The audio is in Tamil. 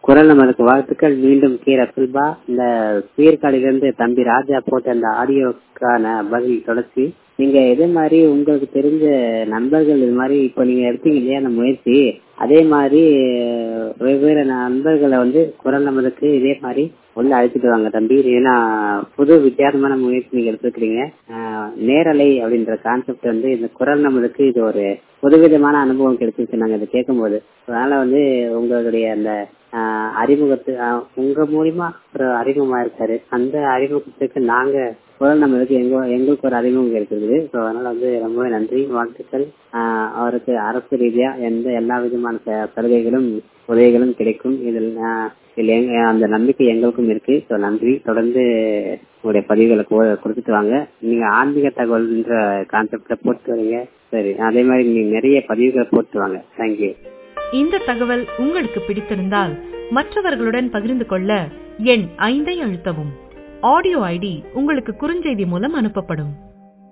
குரல் நமதுக்கு வாழ்த்துக்கள் மீண்டும் கே ரசுல்பா இந்த சீர்காழிலிருந்து தம்பி ராஜா போட்ட அந்த ஆடியோக்கான பதில் தொடர்ச்சி நீங்க இதே மாதிரி உங்களுக்கு தெரிஞ்ச நண்பர்கள் இது மாதிரி இப்போ நீங்க எடுத்தீங்க இல்லையா அந்த முயற்சி அதே மாதிரி வெவ்வேறு நண்பர்களை வந்து குரல் நமதுக்கு இதே மாதிரி உள்ள அழைச்சிட்டு வாங்க தம்பி ஏன்னா புது வித்தியாசமான முயற்சி நீங்க எடுத்துக்கிறீங்க நேரலை அப்படின்ற கான்செப்ட் வந்து இந்த குரல் நமதுக்கு இது ஒரு புதுவிதமான அனுபவம் கிடைச்சிச்சு நாங்க இதை கேட்கும்போது அதனால வந்து உங்களுடைய அந்த அறிமுகத்து உங்க மூலியமா ஒரு அறிமுகமா இருக்காரு அந்த அறிமுகத்துக்கு நாங்க குரல் நம்மளுக்கு எங்க எங்களுக்கு ஒரு அறிமுகம் இருக்குது ஸோ அதனால வந்து ரொம்பவே நன்றி வாழ்த்துக்கள் அவருக்கு அரசு ரீதியா எந்த எல்லா விதமான சலுகைகளும் உதவிகளும் கிடைக்கும் இதில் இதில் அந்த நம்பிக்கை எங்களுக்கும் இருக்கு ஸோ நன்றி தொடர்ந்து உங்களுடைய பதிவுகளை கொடுத்துட்டு வாங்க நீங்க ஆன்மீக தகவல்ன்ற கான்செப்ட போட்டு வரீங்க சரி அதே மாதிரி நீங்க நிறைய பதிவுகளை போட்டு வாங்க தேங்க்யூ இந்த தகவல் உங்களுக்கு பிடித்திருந்தால் மற்றவர்களுடன் பகிர்ந்து கொள்ள எண் ஐந்தை அழுத்தவும் ஆடியோ ஐடி உங்களுக்கு குறுஞ்செய்தி மூலம் அனுப்பப்படும்